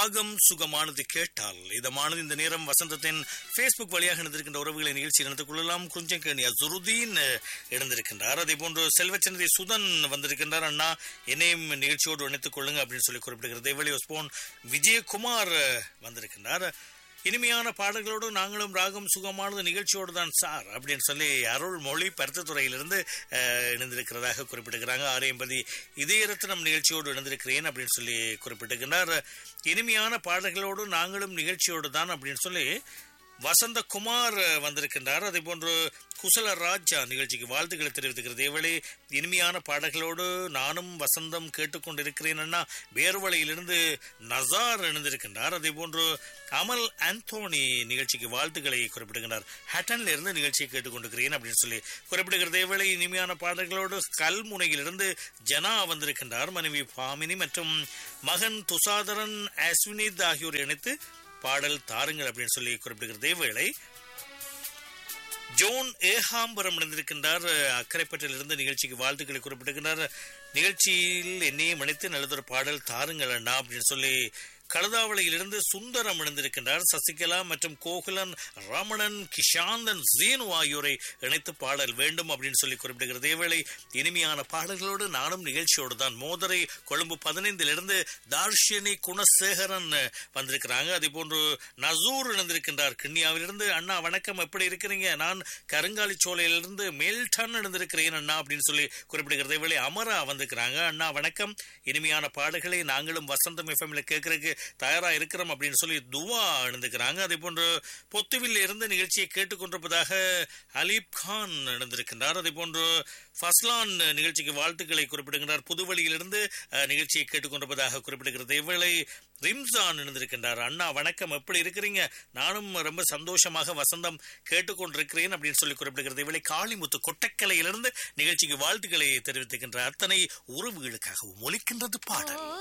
ராகம் சுகமானது கேட்டால் இதமானது இந்த நேரம் வசந்தத்தின் ஃபேஸ்புக் வழியாக இணைந்திருக்கின்ற உறவுகளை நிகழ்ச்சியில் இணைத்துக் கொள்ளலாம் குஞ்சங்கேணி அசுருதீன் இணைந்திருக்கின்றார் அதே போன்று செல்வச்சந்திரி சுதன் வந்திருக்கின்றார் அண்ணா என்னையும் நிகழ்ச்சியோடு இணைத்துக் கொள்ளுங்க அப்படின்னு சொல்லி குறிப்பிடுகிறது வெளி ஸ்போன் விஜயகுமார் வந்திருக்கின்றார் இனிமையான பாடல்களோடு நாங்களும் ராகம் சுகமானது நிகழ்ச்சியோடு தான் சார் அப்படின்னு சொல்லி அருள்மொழி பருத்தத்துறையிலிருந்து அஹ், இணைந்திருக்கிறதாக குறிப்பிட்டிருக்கிறாங்க ஆரியம்பதி இதயரத்னம் நிகழ்ச்சியோடு இணைந்திருக்கிறேன் அப்படின்னு சொல்லி குறிப்பிட்டிருக்கிறார் இனிமையான பாடல்களோடு நாங்களும் நிகழ்ச்சியோடு தான் அப்படின்னு சொல்லி வசந்தகுமார் வந்திருக்கின்றார் அதே போன்று குசல ராஜா நிகழ்ச்சிக்கு வாழ்த்துக்களை தெரிவித்துக்கிறது இவளே இனிமையான பாடல்களோடு நானும் வசந்தம் கேட்டுக்கொண்டிருக்கிறேன் அண்ணா வேர்வலையிலிருந்து நசார் இணைந்திருக்கின்றார் அதே போன்று அமல் ஆந்தோனி நிகழ்ச்சிக்கு வாழ்த்துக்களை குறிப்பிடுகின்றார் ஹட்டன்ல இருந்து நிகழ்ச்சியை கேட்டுக்கொண்டிருக்கிறேன் அப்படின்னு சொல்லி குறிப்பிடுகிறது இவளை இனிமையான பாடல்களோடு கல்முனையிலிருந்து ஜனா வந்திருக்கின்றார் மனைவி பாமினி மற்றும் மகன் துசாதரன் அஸ்வினித் ஆகியோர் இணைத்து பாடல் தாருங்கள் அப்படின்னு சொல்லி குறிப்பிடுகிறது வேளை ஜோன் ஏகாம்பரம் இணைந்திருக்கின்றார் அக்கரைப்பட்டிலிருந்து நிகழ்ச்சிக்கு வாழ்த்துக்களை குறிப்பிட்டிருக்கிறார் நிகழ்ச்சியில் என்னையும் இணைத்து நல்லதொரு பாடல் தாருங்கள் அண்ணா அப்படின்னு சொல்லி கழுதாவளையிலிருந்து சுந்தரம் இணைந்திருக்கின்றார் சசிகலா மற்றும் கோகுலன் ரமணன் கிஷாந்தன் ஜீனு ஆகியோரை இணைத்து பாடல் வேண்டும் அப்படின்னு சொல்லி குறிப்பிடுகிறது இதேவேளை இனிமையான பாடல்களோடு நானும் நிகழ்ச்சியோடு தான் மோதரை கொழும்பு பதினைந்திலிருந்து தார்ஷினி குணசேகரன் வந்திருக்கிறாங்க அதே போன்று நசூர் இணைந்திருக்கின்றார் கிண்ணியாவிலிருந்து அண்ணா வணக்கம் எப்படி இருக்கிறீங்க நான் கருங்காலி சோலையிலிருந்து மேல்டன் இணைந்திருக்கிறேன் அண்ணா அப்படின்னு சொல்லி குறிப்பிடுகிறது இதேவேளை அமரா வந்திருக்கிறாங்க அண்ணா வணக்கம் இனிமையான பாடல்களை நாங்களும் வசந்தம் எஃப்எம்ல கேட்கறதுக்கு தயாரா இருக்கிறோம் அப்படின்னு சொல்லி துவா இணைந்திருக்கிறாங்க அதே போன்று பொத்துவில் இருந்து நிகழ்ச்சியை கேட்டுக்கொண்டிருப்பதாக அலீப் கான் இணைந்திருக்கின்றார் அதே போன்று ஃபஸ்லான் நிகழ்ச்சிக்கு வாழ்த்துக்களை குறிப்பிடுகின்றார் புதுவழியிலிருந்து அஹ், நிகழ்ச்சியை கேட்டுக்கொண்டிருப்பதாக குறிப்பிடுகிறது இவளை ரிம்சான் இணைந்திருக்கின்றார் அண்ணா வணக்கம் எப்படி இருக்கிறீங்க நானும் ரொம்ப சந்தோஷமாக வசந்தம் கேட்டுக்கொண்டிருக்கிறேன் அப்படின்னு சொல்லி குறிப்பிடுகிறது இவளை காளிமுத்து கொட்டக்கலையிலிருந்து நிகழ்ச்சிக்கு வாழ்த்துக்களை தெரிவித்துக்கின்ற அத்தனை உறவுகளுக்காகவும் ஒலிக்கின்றது பாடல்